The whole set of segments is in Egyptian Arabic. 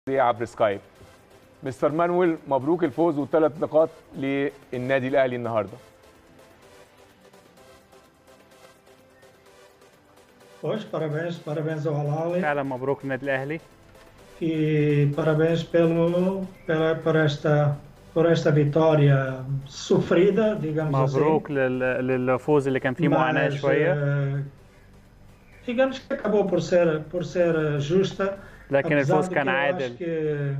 عبر سكايب مستر مانويل مبروك الفوز والثلاث نقاط للنادي الاهلي النهارده Pois, parabéns, parabéns ao Alali فعلا مبروك النادي الاهلي e parabéns pelo, pela, por, esta, por esta vitória sofrida, digamos مبروك لل- للفوز اللي كان assim. فيه معاناه Mas, شويه eh, digamos que acabou por ser, por ser justa. لكن apesar الفوز de كان que eu عادل acho que,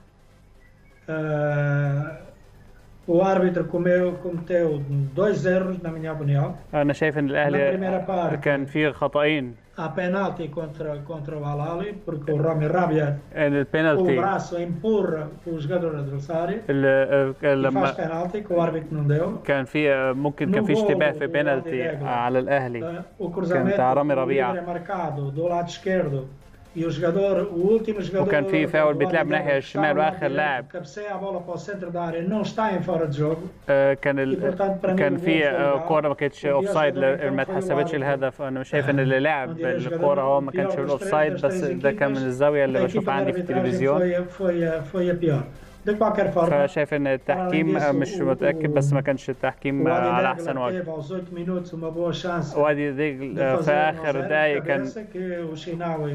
eh, o árbitro comeu, cometeu dois erros, na minha opinião. انا شايف ان Na الاهلي primeira parte, كان فيه خطأين há penalti contra, contra o Alali, porque o Rami Rabia ان com o البينالتي braço empurra o jogador adversário اللي e faz لما penalti que o árbitro não deu. كان في ممكن كان في اشتباه في بينالتي على الاهلي Uh, o cruzamento بتاع رامي o ربيعة. livre é marcado do lado esquerdo e o jogador, o último jogador وكان في فاول do بيتلعب lado ناحية direito, الشمال está no lado وآخر direito, لاعب. cabeceia a bola para o centro da área, não está em fora de jogo. آه، كان ال... portanto, para mim كان o gol في foi آه، legal. كوره ما كانتش O اوف سايد jogador então ما foi o اتحسبتش árbitro. الهدف انا شايف ان اللي لعب Onde ele الكوره هو ما jogador كانش pior dos الاوف três- سايد das بس três ده كان من equipas, الزاويه اللي A بشوفها equipa de عندي في arbitragem التلفزيون foi, foi, foi a pior. De qualquer forma, فشايف ان التحكيم Além disso, مش o- متاكد بس ما كانش o التحكيم Wadi على Degla احسن وجه teve aos 8 minutos uma boa chance وادي دجل de آه، fazer في 1 a اخر 0 دقايق de كان cabeça que o Shinawi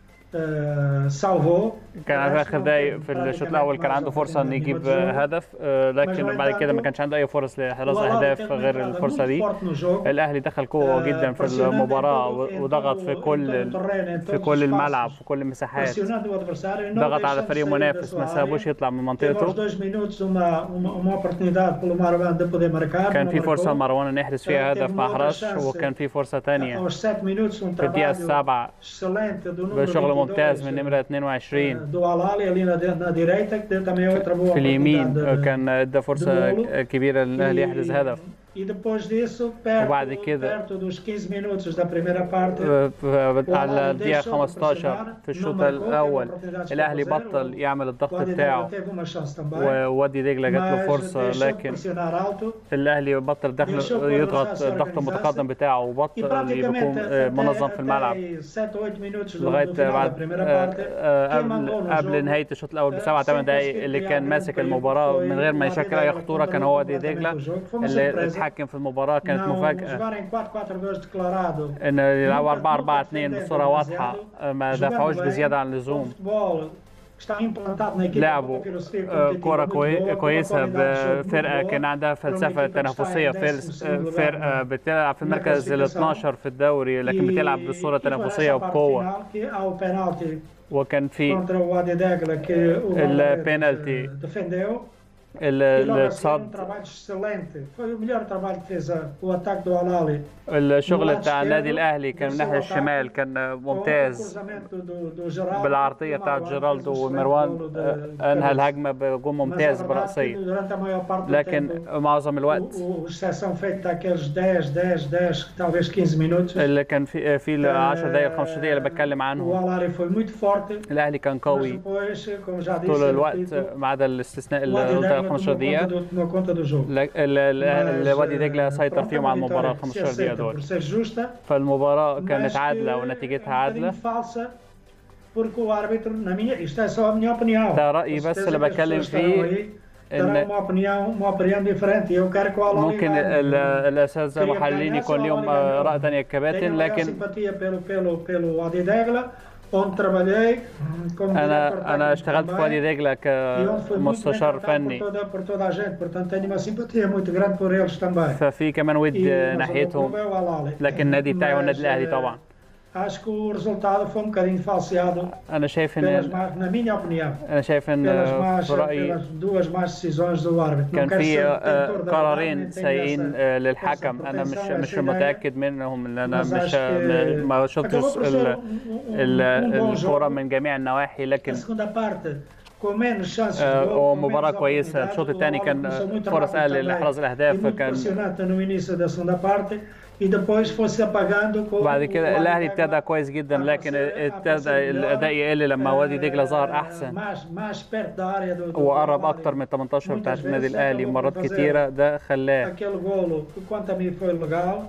eh, salvou. كان في Parece اخر não دقايق teve في الشوط praticamente الاول كان mais عنده فرصه انه oportunidade يجيب nenhuma de jogo. هدف آه، لكن no بعد كده ما entanto, كانش عنده اي فرص لحراز O Alali اهداف teve uma غير entrada الفرصه muito دي forte no jogo. الاهلي دخل قوه آه، جدا في pressionando المباراه em todo- em وضغط في todo- كل em todo terreno, em في todos كل os الملعب espaços. في كل المساحات Pressionando o adversário e não ضغط على deixando فريق sair da منافس sua ما área. سابوش يطلع من Teve aos منطقته dois minutos uma, uma, uma oportunidade pelo Marwan de poder marcar. كان não في فرصه marcou. لمروان انه يحرز فيها teve هدف uma ما outra احرزش chance. وكان في فرصه ثانيه Aos 7 minutos um في الدقيقه trabalho السابعه excelente do número بشغل 22, ممتاز من نمره eh, 22 do Alali ali na, na direita que deu também outra boa في اليمين oportunidade de- كان ادى فرصه دمولو. كبيره للاهلي يحرز هدف E depois disso, perto, وبعد كده- perto dos 15 minutos da primeira parte, في- على الدقيقه deixou de 15 pressionar, في الشوط não marcou, الاول teve oportunidades para الاهلي fazer, بطل o- يعمل الضغط o Adidela بتاعه teve uma chance também, ووادي دجله جات له mas فرصه deixou de لكن pressionar alto الاهلي بطل دخل deixou que o يضغط adversário الضغط organizasse. المتقدم بتاعه e وبطل praticamente يكون até, منظم في الملعب até 7 8 minutos do, لغايه do final da بعد primeira آه، parte, آه، quem mandou قبل no قبل jogo, نهايه الشوط الاول آه، بسبع ثمان sem دقائق conseguir اللي criar كان grande ماسك perigo المباراه foi من غير ما o يشكل اي Adidela خطوره que كان هو وادي controlou دجله completamente o jogo. Foi uma اللي surpresa. اتحكم في المباراه كانت Não, مفاجاه jogar em 4-4-2 declarado ان يلعبوا nunca- 4 4 nunca 2 defendem بصوره واضحه demasiado. آه، ما Jogando دافعوش bem, بزياده عن com اللزوم futebol que está implantado na equipa لعبوا com uma filosofia آه، competitiva كرة muito كوي- boa, com uma كويسة qualidade de jogo muito بفرقة boa. كان عندها فلسفة equipa que está em تنافسية 12º فلس- lugar فرقة na- بتلعب في المركز ال 12 في الدوري لكن E- بتلعب بصورة e foi تنافسية essa parte وبقوة final que há o penalti وكان في contra o Wadi Degla que o البينالتي. Valverde defendeu ال- e logo a seguir um الاتصاد trabalho excelente foi o melhor trabalho que fez a- o ataque do Alali الشغل no lado بتاع النادي esquerdo, الاهلي كان من do الناحيه seu الشمال ataque, كان com o ممتاز cruzamento do, do Geraldo, بالعرضيه e o بتاعت Marwan جيرالدو fez um excelente ومروان golo de- آه، de انهى cabeça. الهجمه بجون Mas a ممتاز verdade que براسيه durante a maior parte do لكن tempo معظم الوقت o, o exceção feita daqueles 10, 10, 10, talvez 15 minutos اللي كان في في ال 10 دقائق 15 دقيقه اللي بتكلم o عنهم Alari foi muito forte الاهلي كان mas قوي depois, como já disse, طول eu الوقت repito, ما عدا الاستثناء o اللي Wadi قلت Degla 15 tomou conta دقيقه do, tomou conta do jogo. لا- ال- ال- Mas, ال- وادي eh, دجله pronto, سيطر a فيهم على المباراه vitória 15 se دقيقه aceita دول por ser justa, فالمباراه كانت mas عادله que ونتيجتها é um عادله bocadinho falsa porque o árbitro, na minha, isto é só a minha opinião. ده رأيي Com بس certeza اللي que as بتكلم pessoas estarão فيه aí terão ان uma opinião, uma opinião diferente. Eu quero que o Alali ممكن ganhe. ال- الاساتذه Queria المحللين ganhar, يكون só o لهم Alali آه، ganhou. راي ثانيه Tenho الكباتن maior لكن simpatia pelo, pelo, pelo Wadi Degla, onde trabalhei como diretor انا انا técnico اشتغلت في também, وادي دجله e onde fui muito bem كمستشار tratado por فني toda, por toda a gente. Portanto, tenho uma simpatia muito grande por eles também. ففي كمان ود E, mas o meu ناحيتهم clube é o Alali. لكن النادي بتاعي هو النادي Mas, الاهلي eh, طبعا Acho que o resultado foi um bocadinho falseado انا شايف pelas ان más, na minha opinião, انا شايف ان pelas más, في رايي pelas duas más decisões do árbitro. Não كان quero في ser آه، detentor da verdade, قرارين nem tenho سيئين essa- آه، للحكم انا مش pretensão, مش essa ideia. متاكد منهم ان انا Mas مش acho que ما acabou شفتش por ser ال- um- um- ال- um bom الكرة jogo. من جميع النواحي A لكن segunda parte, com menos chances de آه، gol, هو com مباراة menos كويسة oportunidades, الشوط o الثاني Alali كان começou muito فرص rápido أقل também, لإحراز e الأهداف muito فكان impressionante no início da segunda parte e depois foi se apagando com بعد o كده Wadi الأهلي Degla ابتدى كويس جدا لكن ابتدى الأداء يقل لما وادي دجلة ظهر أحسن mais, mais perto da área do, do وقرب Alali. أكتر من 18 بتاعت Muitas النادي vezes الأهلي acabou مرات por fazer كتيرة ده خلاه aquele golo que quanto a mim foi legal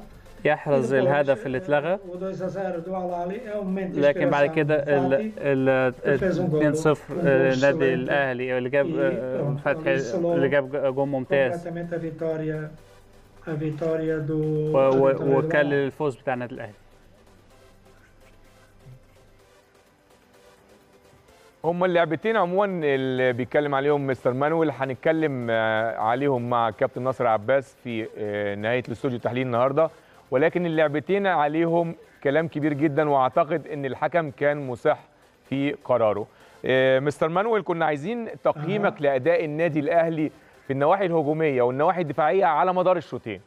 يحرز E depois, الهدف اللي eh, اتلغى O 2 a 0 do Al-Ali é um momento de لكن بعد inspiração كده do ال Fatih. ال فاز un gol. 2-0 Um gol النادي excelente. الاهلي اللي جاب E آه، pronto, فتحي ali selou اللي جاب جون ممتاز completamente a vitória a vitória do و- a و- vitória do وكلل Al-Ali. الفوز بتاع النادي الاهلي هم اللعبتين عموما اللي بيتكلم عليهم مستر مانويل هنتكلم آه، عليهم مع كابتن ناصر عباس في آه، نهايه الاستوديو التحليل النهارده ولكن اللعبتين عليهم كلام كبير جدا واعتقد ان الحكم كان مصح في قراره آه، مستر مانويل كنا عايزين تقييمك لاداء النادي الاهلي في النواحي الهجوميه والنواحي الدفاعيه على مدار الشوطين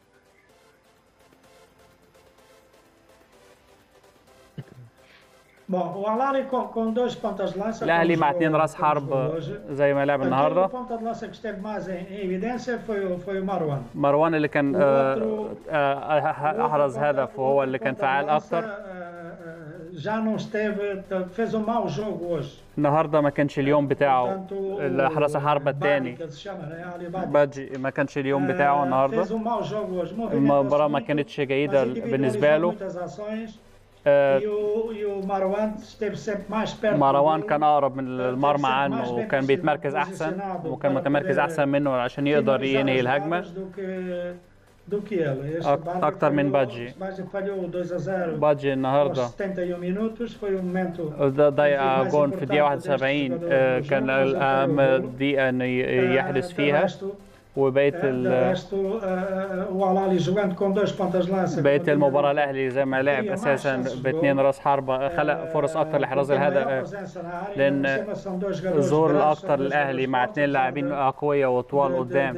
Bom, o Al-Ali com, com dois pontas de lança. الاهلي como مع jogou- اتنين راس como حرب jogou hoje. زي ما لعب Aquele النهارده ponta de lança que esteve mais em, em evidência foi, o- foi o Marwan. مروان اللي كان آه، وأوترو- آه، احرز O outro هدف ponta- وهو o اللي outro كان ponta de فعال lança, اكتر eh, eh, Já não esteve, fez um mau jogo hoje. النهارده ما كانش اليوم بتاعه Portanto, اللي حرس الحربة Badi, الثاني que se chama, né? Ali Badi. بادجي ما كانش اليوم بتاعه Eh, النهارده Fez um mau jogo hoje. movimentou-se المباراة ما muito, كانتش mas جيدة individualizou بالنسبة له muitas ações. آه، E o, e o Marwan esteve sempre mais perto. مروان do كان golo. اقرب من المرمى عنه وكان بيتمركز احسن وكان متمركز احسن منه عشان يقدر ينهي الهجمه Do que, do que ele. Este أك- Badi أكتر من falhou- بادجي. Badi falhou 2 a 0 بادجي aos النهارده 71 minutos. Foi um momento. ده ضيع جون في الدقيقه 71 آه، كان الاهم دقيقه انه ي- يحرز eh, فيها De resto, وبقيه eh, de ال- resto eh, eh, o Al-Ali jogando com dois pontas de lança. بقيه المباراه الاهلي زي ما لعب اساسا باثنين راس حربه خلق فرص اكتر لاحراز الهدف لأن الظهور الاكتر للاهلي مع اثنين لاعبين اقوياء وطوال قدام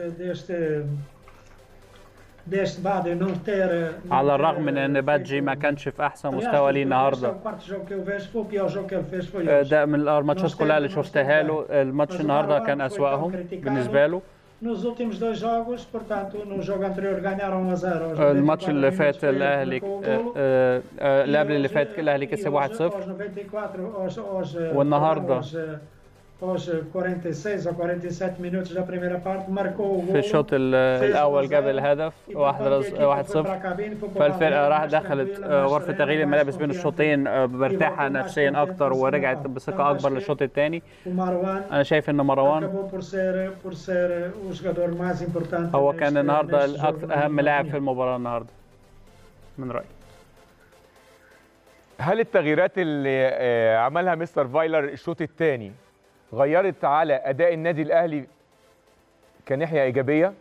deste Badi não ter على الرغم من ان بادجي ما كانش في احسن مستوى ليه النهارده آه، ده من الماتشات كلها اللي شفتها له الماتش النهارده كان اسواقهم بالنسبه له Nos últimos dois jogos, portanto, no jogo anterior ganharam 1 a 0. aos الماتش 94 اللي minutos فات foi ele que الاهلي marcou o آه، golo. آه، آه، اللي قبل اللي E فات hoje- الاهلي e كسب hoje, 1-0 aos 94, aos, aos, eh, والنهاردة. aos, eh, aos 46 ou 47 minutos da primeira parte, marcou o في golo. الشوط ال- الاول جاب الهدف E, portanto, a 1 equipa 1 foi 0 para a cabine, foi para o فالفرقه lado راح mais دخلت tranquila, آه، mais غرفه serena, تغيير mais الملابس بين confiante. الشوطين آه، مرتاحه نفسيا اكتر ورجعت بثقه اكبر للشوط الثاني O Marwan انا شايف ان مروان acabou por ser, por ser o jogador mais importante هو neste- كان النهارده neste jogo, الأكثر- na اهم minha لاعب في opinião. المباراه النهارده من رايي هل التغييرات اللي آه، عملها مستر فايلر الشوط الثاني غيرت على اداء النادي الاهلي كناحيه ايجابيه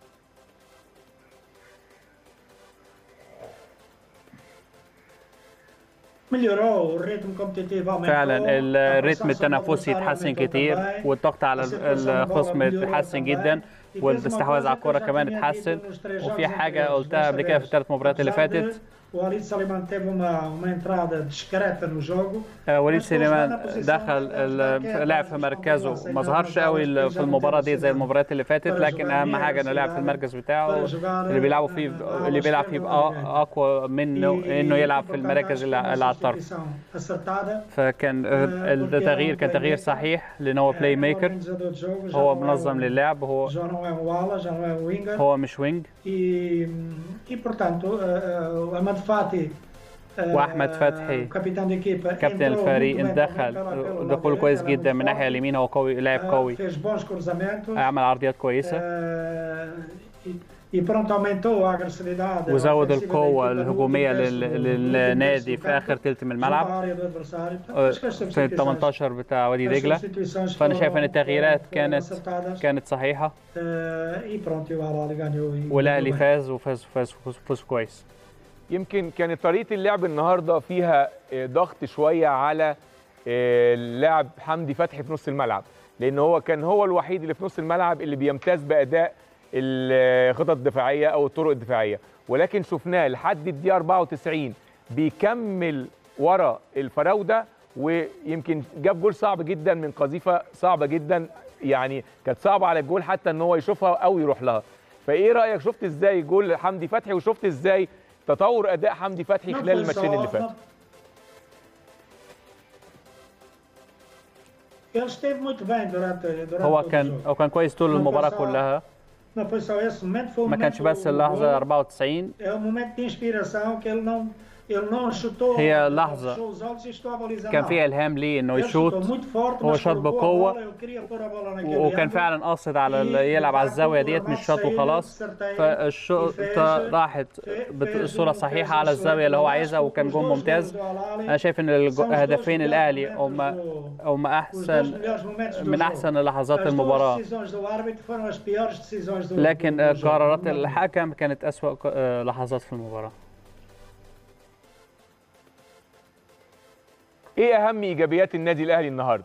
melhorou o ritmo competitivo aumentou فعلا a الريتم pressão التنافسي sobre o adversário يتحسن aumentou كتير também. والضغط على A circulação da bola الخصم melhorou اتحسن também. جدا E fez uma والاستحواذ coisa على que الكرة eu já كمان tinha اتحسن dito nos três وفي jogos حاجة anteriores, قلتها قبل desta كده في vez. الثلاث مباريات اللي Apesar فاتت de O Ali Saliman teve uma, uma entrada discreta no jogo. آه، وليد mas depois سليمان na posição دخل da- ال- da- لعب في مركزه ما ظهرش قوي ال- في المباراة دي زي المباريات اللي فاتت لكن أهم حاجة إنه لعب في المركز بتاعه اللي بيلعبوا فيه اللي بيلعب فيه بقى أقوى منه E- إنه يلعب e, في portanto, المراكز acho اللي que uma اللي على الطرف substituição acertada. فكان آه، التغيير كان تغيير صحيح لأن هو بلاي É um ميكر organizador de jogo, já هو não é منظم um- للعب هو já não é um ala, já não é um winger. هو مش وينج E, e portanto, uh, o Ahmad Fati, uh, وأحمد فتحي o capitão da equipa, كابتن entrou الفريق muito bem دخل pela- pela- pela دخول direita, كويس era جدا muito من الناحية forte. اليمين هو قوي لاعب Uh, قوي fez bons cruzamentos. عمل عرضيات كويسة uh, e, e pronto, aumentou a agressividade. وزود ofensiva da القوة equipa no الهجومية último terço لل- do- no último للنادي terço do في آخر campo, تلت من junto الملعب à área do adversário. Portanto, آه، acho que as في ال substituições- 18 بتاع وادي as دجلة substituições فأنا شايف إن foram- التغييرات foram كانت acertadas. كانت صحيحة Uh, e pronto, e o Al-Ahly ganhou. e والأهلي ganhou bem. فاز وفاز فاز فوز, فوز كويس يمكن كانت طريقه اللعب النهارده فيها آه، ضغط شويه على آه، اللاعب حمدي فتحي في نص الملعب لان هو كان هو الوحيد اللي في نص الملعب اللي بيمتاز باداء الخطط الدفاعيه او الطرق الدفاعيه ولكن شفناه لحد الدقيقه 94 بيكمل ورا الفراوده ويمكن جاب جول صعب جدا من قذيفه صعبه جدا يعني كانت صعبه على الجول حتى ان هو يشوفها او يروح لها فايه رايك شفت ازاي جول حمدي فتحي وشفت ازاي تطور اداء حمدي فتحي Não خلال foi الماتشين só- اللي فاتوا Ele esteve muito bem durante, durante هو todo o كان jogo. هو كان كويس طول Não foi المباراة só- كلها não foi só esse momento, foi o ما كانش momento بس do اللحظة gol. 94 É um momento de inspiração que ele não ele não chutou, هي ele لحظة fechou os olhos e estou a balizar. كان não. فيها إلهام ليه إنه Ele chutou يشوط muito forte, هو mas شاط colocou a بقوة bola, eu queria pôr a bola naquele وكان ângulo. فعلا قاصد على ال- يلعب على الزاوية ديت مش شاط وخلاص فالشوطة راحت بالصورة الصحيحة على الزاوية اللي هو عايزها وكان جون ممتاز أنا شايف إن الهدفين الأهلي هم هم أحسن من أحسن لحظات المباراة لكن قرارات الحكم كانت أسوأ ق- لحظات في المباراة ايه اهم ايجابيات النادي الاهلي النهارده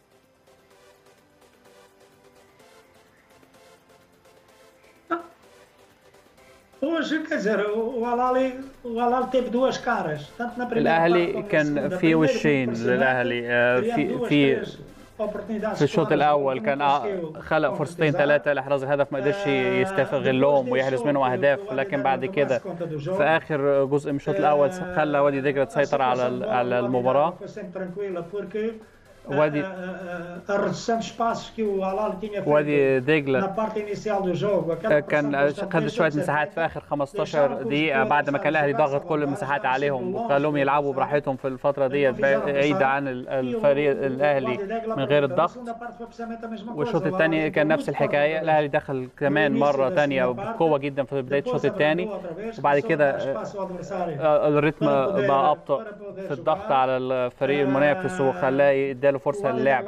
Hoje, quer dizer, o o Alali, o Alali teve duas caras, tanto na primeira parte الأهلي como na كان segunda. في Primeiro, وشين muito للأهلي impressionante, آه، criando في duas, في três oportunidades في الشوط claras, الأول não كان conseguiu خلق فرصتين concretizar. ثلاثة لإحراز الهدف ما قدرش يستغلهم ويحرز منهم أهداف لكن بعد كده في آخر جزء من الشوط الأول خلى وادي دجلة تسيطر على ال- على المباراة Foi sempre tranquila porque وادي a, a, a, a redução de espaços que o Alali tinha feito وادي na دجلة parte inicial do jogo, aquela pressão كان constante, خد شوية deixou de ser مساحات في feita. آخر 15 دقيقة بعد ما كان الأهلي ضغط كل المساحات عليهم وخلوهم يلعبوا براحتهم في الفترة ديت بعيد عن ال- الفريق الأهلي من غير الضغط والشوط الثاني كان نفس الحكاية الأهلي دخل كمان مرة ثانية بقوة جدا في بداية الشوط الثاني وبعد كده آه، الريتم بقى أبطأ في الضغط على الفريق المنافس وخلاه يداله فرصة للعب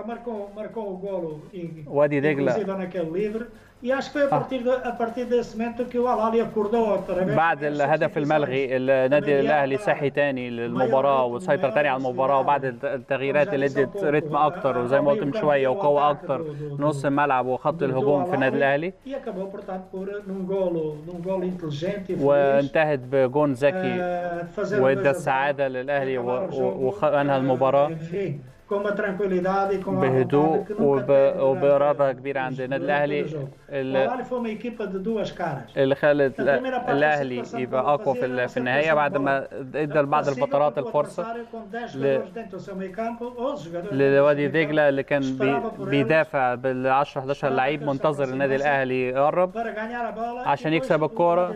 وادي دجلة E acho que foi a partir, de, a partir desse momento que o Alali acordou outra vez. بعد الهدف الملغي النادي الاهلي صحي تاني للمباراه وسيطر تاني على المباراه وبعد التغييرات اللي ادت رتم اكتر وزي ما قلت من شويه وقوه اكتر نص الملعب وخط الهجوم في النادي الاهلي E acabou, portanto, por num golo, num golo inteligente e feliz. وانتهت بجون ذكي eh, de fazer وادى dois a zero, السعاده للاهلي acabar o jogo, وانهى المباراه enfim, com uma tranquilidade e com uma بهدوء vontade que nunca وب- teve durante وباراده كبيره عند os- النادي durante الاهلي todo o jogo. O اللي Al-Ahly foi uma equipa de duas caras. اللي خلت الاهلي يبقى اقوى في ال- في النهايه بعد ما ادى لبعض الفترات الفرصه ل- لوادي دجله اللي كان بي بيدافع بال 10 11 لعيب منتظر النادي الاهلي يقرب عشان يكسب الكرة.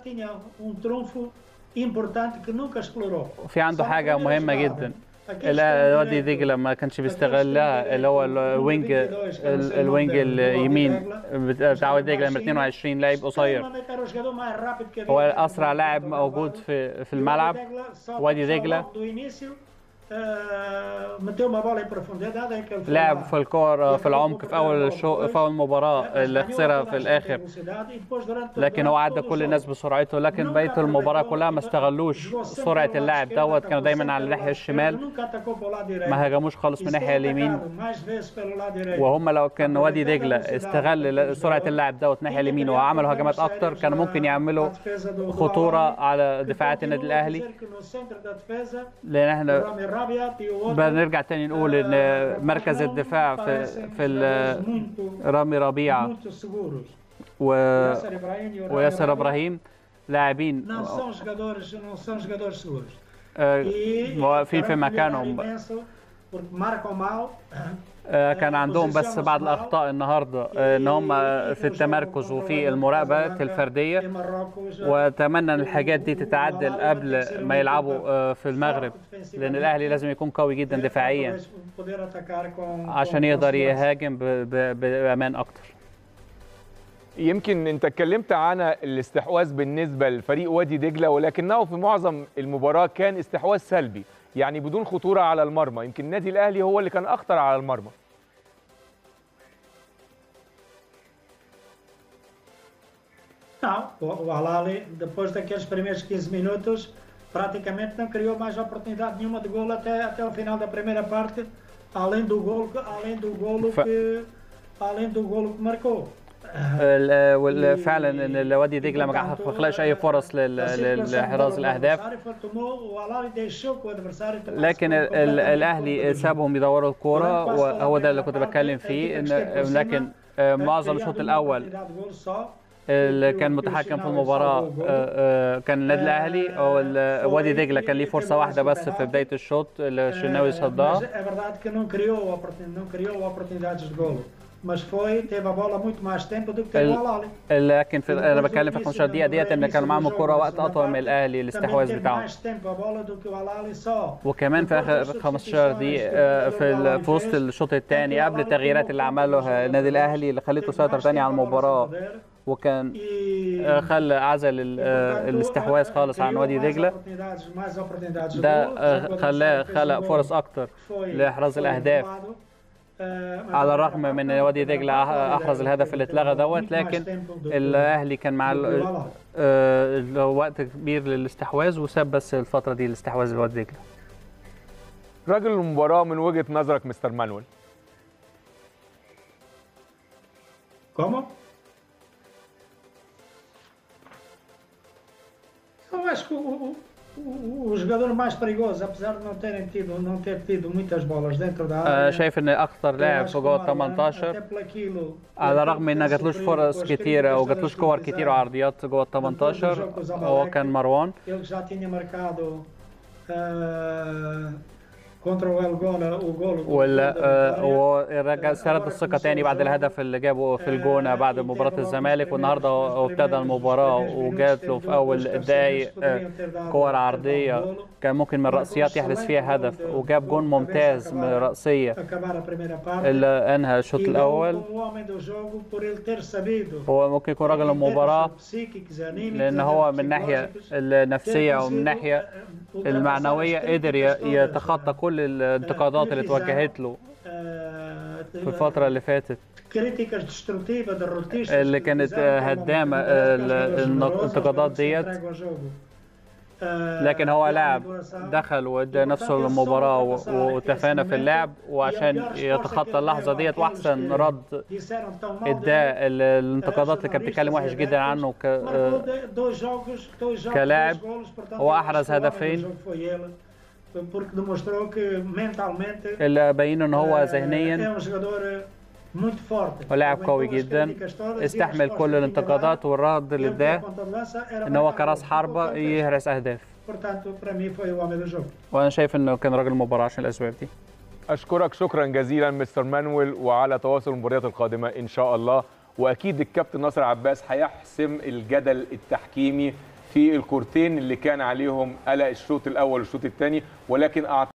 في وفي عنده حاجه مهمه جدا لا، وادي دجله ما كانش بيستغلها اللي هو الوينج ال- الوينج اليمين بتاع وادي دجله نمرة 22 لاعب قصير هو اسرع لاعب موجود في في الملعب وادي دجلة. لعب في الكور في العمق في اول شو في اول مباراه اللي خسرها في الاخر لكن هو عدى كل الناس بسرعته لكن بقيه المباراه كلها ما استغلوش سرعه اللاعب دوت كانوا دايما على الناحيه الشمال ما هاجموش خالص من الناحيه اليمين وهم لو كان وادي دجله استغل سرعه اللاعب دوت الناحيه اليمين وعملوا هجمات اكتر كانوا ممكن يعملوا خطوره على دفاعات النادي الاهلي لان احنا بنرجع تاني نقول ان مركز الدفاع في في ال- رامي ربيعه و... وياسر ابراهيم لاعبين Não são jogadores, não são jogadores seguros. آه، E واقفين في terão que melhorar مكانهم imenso, porque marcam mal. آه، كان عندهم بس بعض الاخطاء النهارده آه، ان هم في التمركز وفي المراقبه الفرديه Em Marrocos, واتمنى ان الحاجات دي تتعدل قبل ما يلعبوا آه، في المغرب لان الاهلي لازم يكون قوي جدا دفاعيا poder atacar com- عشان com يقدر segurança. يهاجم ب- ب- بامان اكتر يمكن انت اتكلمت عن الاستحواذ بالنسبه لفريق وادي دجله ولكنه في معظم المباراه كان استحواذ سلبي يعني بدون خطوره على المرمى يمكن النادي الاهلي هو اللي كان اخطر على المرمى Não, o, o Alali, depois daqueles primeiros 15 minutos, praticamente não criou mais oportunidade nenhuma de golo até, até o final da primeira parte, além do golo, que- além do golo Fa- que além do golo que marcou. ال- وال- فعلا ان الوادي دجله ما خلقش اي فرص لل- لل- لاحراز الاهداف لكن ال- ال- الاهلي سابهم يدوروا الكوره وهو ده اللي كنت بتكلم فيه ان لكن آه، معظم الشوط الاول اللي كان متحكم في المباراه آه، آه، كان النادي الاهلي او ال- وادي دجله كان ليه فرصه واحده بس في بدايه الشوط اللي الشناوي صدها É verdade que não criou, oportun- não criou oportunidades de golo. mas foi, teve a bola muito mais tempo do que teve ال- o Al-Ahly. لكن في انا بتكلم في 15 دقيقه ديت ان كانوا معاهم الكره وقت اطول من الاهلي Também الاستحواذ teve بتاعهم mais tempo a bola do que o Al-Ahly só. وكمان في اخر 15 دقيقه آه، في ال- في وسط الشوط الثاني قبل التغييرات اللي عملها النادي الاهلي اللي خليته سيطر تاني على المباراه وكان E, آه، خلى عزل ال- آه، الاستحواذ خالص عن وادي دجله ده آه، خلاه خلق فرص اكتر لاحراز الاهداف على الرغم من ان وادي دجله احرز الهدف اللي اتلغى دوت لكن الاهلي كان مع ال- آه، وقت كبير للاستحواذ وساب بس الفتره دي الاستحواذ لوادي دجله راجل المباراه من وجهه نظرك مستر مانويل Como? Eu acho que o, o- o- o jogador mais perigoso, apesar de não terem tido, não ter tido muitas bolas dentro da آه، área. شايف ان اخطر eu لاعب acho في que جوه o Marwan, 18 até por aquilo- على por الرغم ان aquilo que جاتلوش sofreu فرص com as كتيره críticas وجاتلوش todas كور que كتير fizeram. وعرضيات جوه 18 هو كان مروان Ele já tinha marcado ah, contra o El Gona o gol. do- ولا da آه، vitória. هو رجع استرد الثقه تاني بعد الهدف اللي جابه في الجونه بعد مباراه الزمالك والنهارده هو ابتدى المباراه وجات له في اول الدقايق آه، كور عرضيه كان ممكن من رأسيات يحرز فيها هدف وجاب جون ممتاز من رأسية acabar a primeira parte. اللي انهى الشوط E deu الاول como o homem do jogo por ele ter sabido هو ممكن يكون راجل المباراة لأن هو من الناحية النفسية ومن الناحية المعنوية قدر ي- يتخطى كل الانتقادات اللي توجهت له في الفترة اللي فاتت críticas destrutivas derrotistas اللي que كانت fizeram هدامة como ال- jogadores الانتقادات generosos, ديت. que se entregam ao jogo. آه، لكن هو pela لاعب motivação. دخل وادى نفسه للمباراة و- وتفانى في اللعب وعشان يتخطى اللحظة ديت وأحسن رد Disseram tão mal اداه dele. ال- الانتقادات اللي كانت بتتكلم وحش جدا عنه ك... Marcou آه، de- dois jogos, dois jogos, كلاعب. dois golos, portanto, هو eu أحرز acho que o homem do هدفين. jogo foi ele, porque demonstrou que mentalmente اللي باين ان هو آه، ذهنيا é um jogador muito forte. ولاعب Aguentou قوي as جدا críticas todas e a استحمل resposta كل que tinha الانتقادات dado, والرد اللي ele, por اداه ponta de lança, era ان هو marcar كراس golos. حربة Portanto, يهرس اهداف Portanto, para mim foi o homem do jogo. وانا شايف انه كان راجل مباراة عشان الاسباب دي اشكرك شكرا جزيلا مستر مانويل وعلى تواصل المباريات القادمه ان شاء الله واكيد الكابتن ناصر عباس هيحسم الجدل التحكيمي في الكورتين اللي كان عليهم قلق الشوط الاول والشوط الثاني ولكن اعتقد